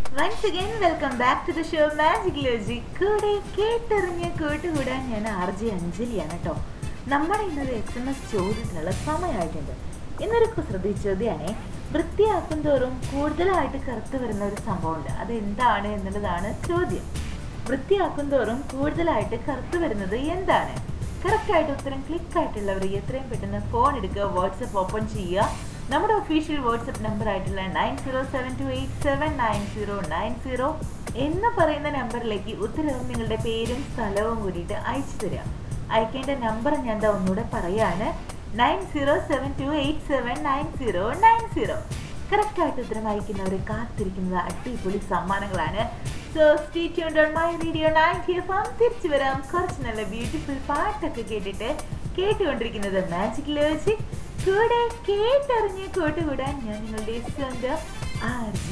once again welcome back to the show magic ലോജി കൂടെ കേട്ടറിഞ്ഞ് കൂട്ടുകൂടാൻ ഞാൻ ആർ ജെ അഞ്ജലിയാണ് കേട്ടോ നമ്മുടെ ഇന്നൊരു എസ് എം എസ് ചോദ്യത്തിനുള്ള സമയമായിട്ടുണ്ട് ഇന്നൊരു കുസൃതി ചോദ്യമാണേ വൃത്തിയാക്കും തോറും കൂടുതലായിട്ട് കറുത്ത് വരുന്ന ഒരു സംഭവമുണ്ട് അത് എന്താണ് എന്നുള്ളതാണ് ചോദ്യം വൃത്തിയാക്കും തോറും കൂടുതലായിട്ട് കറുത്ത് വരുന്നത് എന്താണ് കറക്റ്റായിട്ട് ഉത്തരം ക്ലിക്ക് ആയിട്ടുള്ളവർ എത്രയും പെട്ടെന്ന് ഫോൺ എടുക്കുക വാട്സപ്പ് ഓപ്പൺ ചെയ്യുക നമ്മുടെ ഒഫീഷ്യൽ വാട്സപ്പ് നമ്പർ ആയിട്ടുള്ള nine zero seven two eight seven nine zero nine zero എന്ന് പറയുന്ന നമ്പറിലേക്ക് ഉത്തരവും നിങ്ങളുടെ പേരും സ്ഥലവും കൂടിയിട്ട് അയച്ചു തരിക അയക്കേണ്ട നമ്പർ ഞാൻ ദാ ഒന്നുകൂടെ പറയാണ് nine zero seven two eight seven nine zero nine zero കറക്റ്റായിട്ട് ഉത്തരം അയക്കുന്നവരെ കാത്തിരിക്കുന്നത് അടിപൊളി സമ്മാനങ്ങളാണ് so stay tuned on my radio ninety F M തിരിച്ചു വരാം കുറച്ച് നല്ല ബ്യൂട്ടിഫുൾ പാട്ടൊക്കെ കേട്ടിട്ട് കേട്ടുകൊണ്ടിരിക്കുന്നത് മാജിക് ലോജിക് കൂടെ കേട്ടറിഞ്ഞ് കൂട്ടുകൂടാൻ ഞാൻ നിങ്ങളുടെ സ്വന്തം ആർ